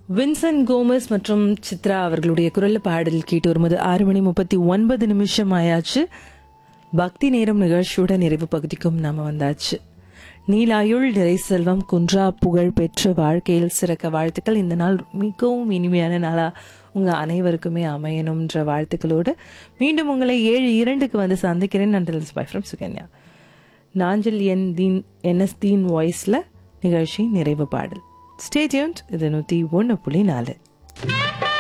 Vincent Gomez மற்றும் சித்ரா அவர்களுடைய குரல் பாடல் கேட்டு வரும்போது ஆறு மணி முப்பத்தி ஒன்பது நிமிஷம் ஆயாச்சு பக்தி நேரம் நிகழ்ச்சியோட நிறைவு பகுதிக்கும் நாம வந்தாச்சு நீலாயுள் நிறை செல்வம் குன்றா புகழ் பெற்ற வாழ்க்கையில் சிறக்க வாழ்த்துக்கள் இந்த நாள் மிகவும் இனிமையான நாளா உங்க அனைவருக்குமே அமையணும்ன்ற வாழ்த்துக்களோடு மீண்டும் உங்களை ஏழு இரண்டுக்கு வந்து சந்திக்கிறேன் நன்றி bye from Sukanya Nanjal N Deen NS Deen வாய்ஸில் நிகழ்ச்சி நிறைவு பாடல் ஸ்டேடியன்ட் இது நூற்றி ஒன்று புள்ளி நாலு